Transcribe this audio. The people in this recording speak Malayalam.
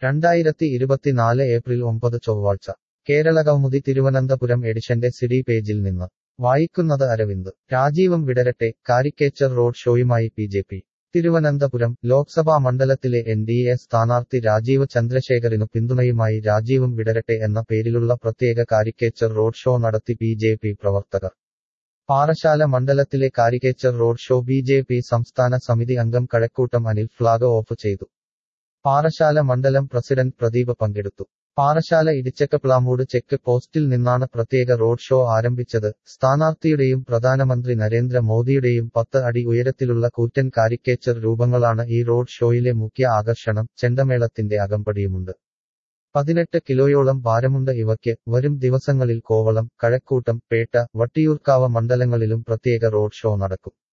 രണ്ടായിരത്തി ഇരുപത്തിനാല് ഏപ്രിൽ ഒമ്പത് ചൊവ്വാഴ്ച കേരള കൗമുദി തിരുവനന്തപുരം എഡിഷന്റെ സിഡി പേജിൽ നിന്ന് വായിക്കുന്നത് അരവിന്ദ് രാജീവും വിടരട്ടെ കാരിക്കേച്ചർ റോഡ് ഷോയുമായി B J P Thiruvananthapuram Lok Sabha മണ്ഡലത്തിലെ എൻ ഡി എ സ്ഥാനാർത്ഥി രാജീവ് ചന്ദ്രശേഖറിനു പിന്തുണയുമായി രാജീവും വിടരട്ടെ എന്ന പേരിലുള്ള പ്രത്യേക കാരിക്കേച്ചർ റോഡ് ഷോ നടത്തി ബി ജെ പി പ്രവർത്തകർ പാറശാല മണ്ഡലത്തിലെ caricature road show B J P സംസ്ഥാന സമിതി അംഗം കഴക്കൂട്ടം അനിൽ ഫ്ളാഗ് ഓഫ് ചെയ്തു പാറശാല മണ്ഡലം പ്രസിഡന്റ് പ്രദീപ് പങ്കെടുത്തു പാറശാല ഇടിച്ചക്കപ്ലാമൂട് ചെക്ക് പോസ്റ്റിൽ നിന്നാണ് പ്രത്യേക റോഡ് ഷോ ആരംഭിച്ചത് സ്ഥാനാർത്ഥിയുടെയും പ്രധാനമന്ത്രി നരേന്ദ്ര മോദിയുടെയും പത്ത് അടി ഉയരത്തിലുള്ള കൂറ്റൻ കാരിക്കേച്ചർ രൂപങ്ങളാണ് ഈ റോഡ് ഷോയിലെ മുഖ്യ ആകർഷണം ചെണ്ടമേളത്തിന്റെ അകമ്പടിയുമുണ്ട് പതിനെട്ട് കിലോയോളം ഭാരമുണ്ട് ഇവയ്ക്ക് വരും ദിവസങ്ങളിൽ കോവളം കഴക്കൂട്ടം പേട്ട വട്ടിയൂർക്കാവ് മണ്ഡലങ്ങളിലും പ്രത്യേക റോഡ് ഷോ നടക്കും